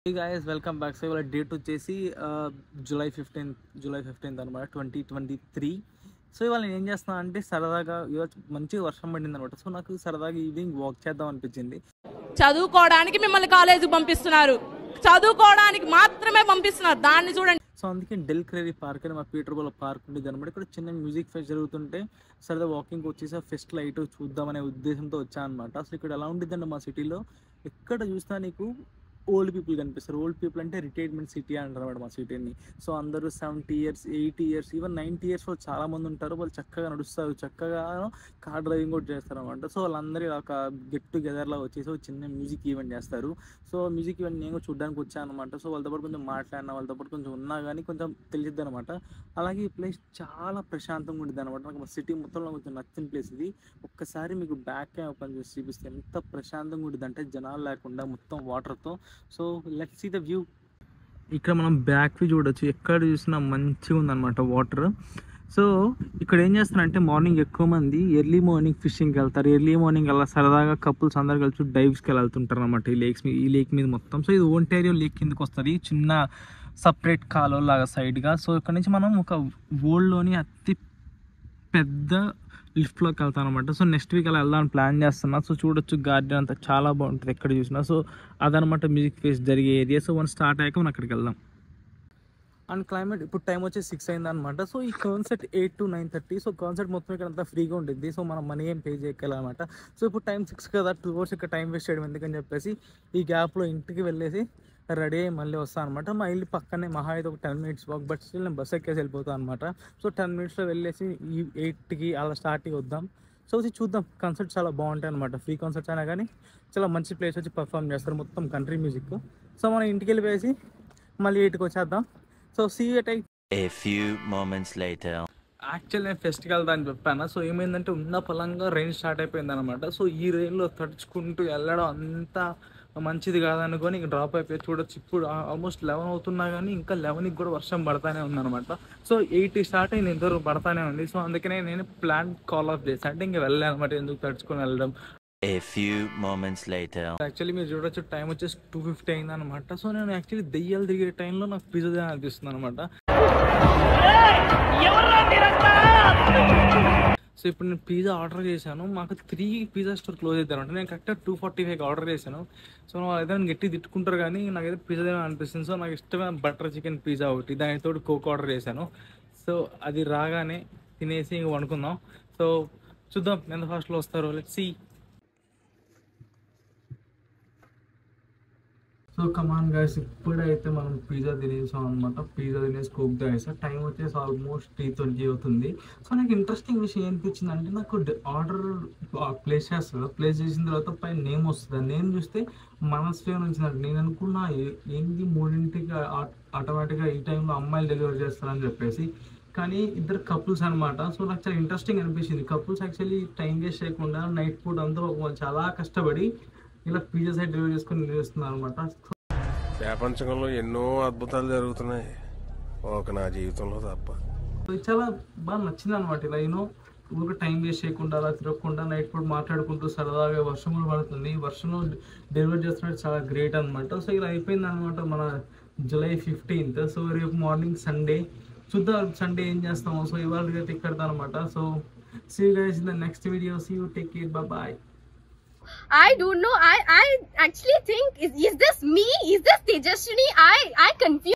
Guys welcome back so ఇవాళ date వచ్చేసి July fifteenth July fifteenth అనమాట ట్వంటీ ట్వంటీ త్రీ సో ఇవాళ నేను ఏం చేస్తున్నా అంటే సరదాగా ఇవాళ మంచిగా వర్షం పడింది అనమాట సో నాకు సరదాగా ఈవినింగ్ వాక్ చేద్దాం అనిపించింది చదువుకోవడానికి మిమ్మల్ని కాలేజీకి పంపిస్తున్నారు చదువుకోవడానికి మాత్రమే పంపిస్తున్నారు దాన్ని చూడండి సో అందుకే డెల్ క్రేరీ పార్క్ అని మా పీటర్బోల్ పార్క్ ఉండేది అనమాట ఇక్కడ చిన్న మ్యూజిక్ ఫెస్ట్ జరుగుతుంటే సరదా వాకింగ్ వచ్చేసి ఆ ఫెస్ట్ లైట్ చూద్దామనే ఉద్దేశంతో వచ్చా అనమాట అసలు ఇక్కడ ఎలా ఉండిద్దండి మా సిటీలో ఎక్కడ చూసినా నీకు ఓల్డ్ పీపుల్ కనిపిస్తారు ఓల్డ్ పీపుల్ అంటే రిటైర్మెంట్ సిటీ అంటారు అనమాట మా సిటీని సో అందరూ seventy years eighty years even ninety years వాళ్ళు చాలా మంది ఉంటారు వాళ్ళు చక్కగా నడుస్తారు చక్కగా కార్ డ్రైవింగ్ కూడా చేస్తారు అనమాట సో వాళ్ళందరూ ఇలా ఒక గెట్ టుగెదర్ లా వచ్చేసి ఒక చిన్న మ్యూజిక్ ఈవెంట్ చేస్తారు సో మ్యూజిక్ ఈవెంట్ నేను కూడా చూడడానికి వచ్చాను అనమాట సో వాళ్ళతో పాటు కొంచెం మాట్లాడినా వాళ్ళతో పాటు కొంచెం ఉన్నా కానీ కొంచెం తెలిసిద్ది అనమాట అలాగే ఈ ప్లేస్ చాలా ప్రశాంతంగా ఉంటుంది అనమాట నాకు సిటీ మొత్తంలో కొంచెం నచ్చిన ప్లేస్ ఇది ఒక్కసారి మీకు బ్యాక్ క్యామ్ ఓపెన్ చేసి చూపిస్తే ఎంత ప్రశాంతంగా ఉంటుంది అంటే జనాలు లేకుండా మొత్తం వాటర్తో so let see the view ఇక్కడ మనం బ్యాక్ వ్యూ చూడొచ్చు ఎక్కడ చూసినా మంచిగా ఉందన్నమాట వాటర్ సో ఇక్కడ ఏం చేస్తారంటే మార్నింగ్ ఎక్కువ మంది ఎర్లీ మార్నింగ్ ఫిషింగ్కి వెళ్తారు ఎర్లీ మార్నింగ్ అలా సరదాగా కపుల్స్ అందరు కలిసి డైవ్స్కి వెళ్తుంటారు అనమాట ఈ లేక్స్ ఈ లేక్ మీద మొత్తం సో ఇది ఓంటేరియో లేక్ కిందకి వస్తుంది చిన్న సపరేట్ కాలువ లాగా సైడ్గా సో ఇక్కడ నుంచి మనం ఒక వరల్డ్లోని అతి పెద్ద లిఫ్ట్లోకి వెళ్తాను అనమాట సో నెక్స్ట్ వీక్ అలా వెళ్దామని ప్లాన్ చేస్తున్నా సో చూడొచ్చు గార్డెన్ అంతా చాలా బాగుంటుంది ఎక్కడ చూసినా సో అదనమాట మ్యూజిక్ ఫేస్ జరిగే ఏరియా సో వన్ స్టార్ట్ అయ్యాక మనం అక్కడికి వెళ్దాం అండ్ క్లైమేట్ ఇప్పుడు టైం వచ్చి సిక్స్ అయింది అనమాట సో ఈ concert eight to nine thirty so concert మొత్తం ఇక్కడ అంతా ఫ్రీగా ఉంటుంది సో మనం మనీ ఏం పే చేయగలనమాట సో ఇప్పుడు టైం సిక్స్ కదా టూ అవర్స్ ఇక్కడ టైం వేస్ట్ చేయడం ఎందుకని చెప్పేసి ఈ గ్యాప్లో ఇంటికి వెళ్ళేసి రెడీ అయ్యి మళ్ళీ వస్తాను అనమాట మా ఇల్లు పక్కనే మహా అయితే ఒక ten minutes walk but still నేను బస్ ఎక్కేసి వెళ్ళిపోతాను అనమాట సో టెన్ మినిట్స్లో వెళ్ళేసి ఈ ఎయిట్కి అలా స్టార్ట్ వద్దాం సో వచ్చి చూద్దాం కాన్సర్ట్ చాలా బాగుంటాయి అనమాట ఫ్రీ కాన్సర్ట్స్ అయినా కానీ చాలా మంచి ప్లేస్ వచ్చి పర్ఫామ్ చేస్తారు మొత్తం కంట్రీ మ్యూజిక్ సో మనం ఇంటికి వెళ్ళిపోయేసి మళ్ళీ ఎయిట్కి వచ్చేద్దాం so see at I A few moments later. Actual నేను ఫెస్ట్కి వెళ్తా అని చెప్పాను సో ఏమైందంటే ఉన్న పొలంగా రెయిన్ స్టార్ట్ అయిపోయింది అనమాట సో ఈ రెయిన్లో తడుచుకుంటూ వెళ్ళడం అంత మంచిది కాదనుకొని ఇంక డ్రాప్ అయిపోయి చూడొచ్చు ఇప్పుడు ఆల్మోస్ట్ లెవెన్ అవుతున్నా కానీ ఇంకా లెవెన్కి కూడా వర్షం పడతానే ఉందన్నమాట సో ఎయిట్ స్టార్ట్ అయింది ఇంతవరకు పడతానే ఉంది సో అందుకనే నేను ప్లాన్ కాల్ ఆఫ్ చేశాను అంటే ఇంకా వెళ్ళాను అనమాట ఎందుకు తడుచుకొని వెళ్ళడం A few moments later. Actually మీరు చూడొచ్చు టైం వచ్చేసి టూ ఫిఫ్టీ అయింది అనమాట సో నేను యాక్చువల్లీ దెయ్యాలు తిరిగే టైంలో నాకు పిజ్జా తినాలి అనిపిస్తుంది అనమాట సో ఇప్పుడు నేను పిజ్జా ఆర్డర్ చేశాను మాకు త్రీ పిజ్జా స్టోర్ క్లోజ్ అవుతారు అంటే నేను కరెక్ట్గా టూ ఫార్టీ ఫైవ్ ఆర్డర్ చేశాను సో వాళ్ళైతే నన్ను గట్టి తిట్టుకుంటారు కానీ నాకైతే పిజ్జా తినాలని అనిపిస్తుంది సో నాకు ఇష్టమైన బటర్ చికెన్ పిజ్జా ఒకటి దానితో కోక్ ఆర్డర్ చేశాను సో అది రాగానే తినేసి ఇంక వండుకుందాం సో చూద్దాం ఎంత ఫాస్ట్లో వస్తారో let see so come on guys ఇప్పుడైతే మనం పిజ్జా తినేసాం అనమాట పిజ్జా తినేసి కోక్ తాగేసా టైం వచ్చేసి ఆల్మోస్ట్ త్రీ ట్వంటీ అవుతుంది సో నాకు ఇంట్రెస్టింగ్ విషయం ఏనిపించింది అంటే నాకు ఆర్డర్ ప్లేస్ చేస్తుంది ప్లేస్ చేసిన తర్వాత పైన నేమ్ వస్తుంది ఆ నేమ్ చూస్తే మనస్వే నుంచి నేను అనుకున్నా ఏ- ఏంది మూడింటికి ఆటోమేటిక్గా ఈ టైంలో అమ్మాయిలు డెలివరీ చేస్తారని చెప్పేసి కానీ ఇద్దరు కపుల్స్ అనమాట సో నాకు చాలా ఇంట్రెస్టింగ్ అనిపించింది కపుల్స్ యాక్చువల్లీ టైం వేస్ట్ చేయకుండా నైట్ పూట అంతా వాళ్ళు చాలా కష్టపడి ఇలా పిజ్జా సైడ్ డెలివరీ చేసుకొని నిలుస్తున్నారు అనమాట ప్రపంచంలో ఎన్నో అద్భుతాలు జరుగుతున్నాయి ఒక నా జీవితంలో తప్ప ఇది చాలా బాగా నచ్చింది అనమాట ఇలా యూనో ఊరికి టైం వేస్ట్ చేయకుండా అలా తిరగకుండా నైట్ పూట మాట్లాడుకుంటూ సరదాగా వర్షం కూడా పడుతుంది ఈ వర్షంలో డెలివరీ చేస్తున్నట్టు చాలా గ్రేట్ అనమాట సో ఇలా అయిపోయింది అనమాట మన జూలై ఫిఫ్టీన్త్ సో రేపు మార్నింగ్ సండే చూద్దాం సండే ఏం చేస్తామో సో ఇవాళ రేపు ఇక్కడ అనమాట so see guys in the next video see you take care bye I don't know. I I actually think is is this me? Is this Tejaswini? I I confused.